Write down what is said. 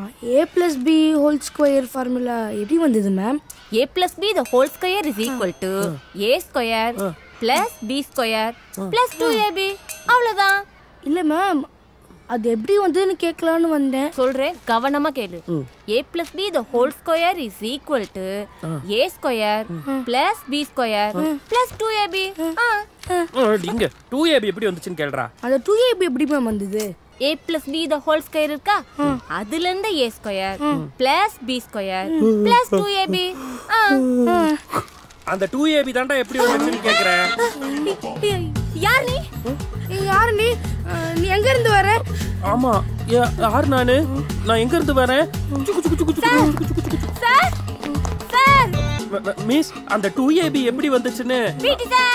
ஏ plus B whole square formula எப்படி வந்தது ma'am A plus B the whole square is equal to A square plus B square plus two AB அவ்வளோதான் இல்லை ma'am அது எப்படி வந்ததுன்னு கேட்கலான்னு வந்தேன் சொல்றேன் கவனமா கேளு A plus B the whole square is equal to A square plus B square plus two AB இங்க டூ ஏபி எப்படி வந்துச்சுன்னு கேள்றா அந்த டூ ஏபி எப்படி மேம் வந்தது A plus B the whole square இருக்கா அதுல இருந்து A square plus B square plus two AB அந்த டூ ஏபி தாண்டா எப்படி வந்துச்சுன்னு கேக்குறேன் யார் நீ ஏய், யாரு நீ அஹ், நீ எங்க இருந்து வர ஆமா யா- யார் நானு நான் எங்க இருந்து வரேன் சுக்கு, சுக்கு, சுக்கு, சுக்கு, சுக்கு, சுக்கு, சுக்கு, சுக்கு. சார் சார் ம- ம- மிஸ் அந்த டூ ஏபி எப்படி வந்துச்சுன்னு பிடி சார்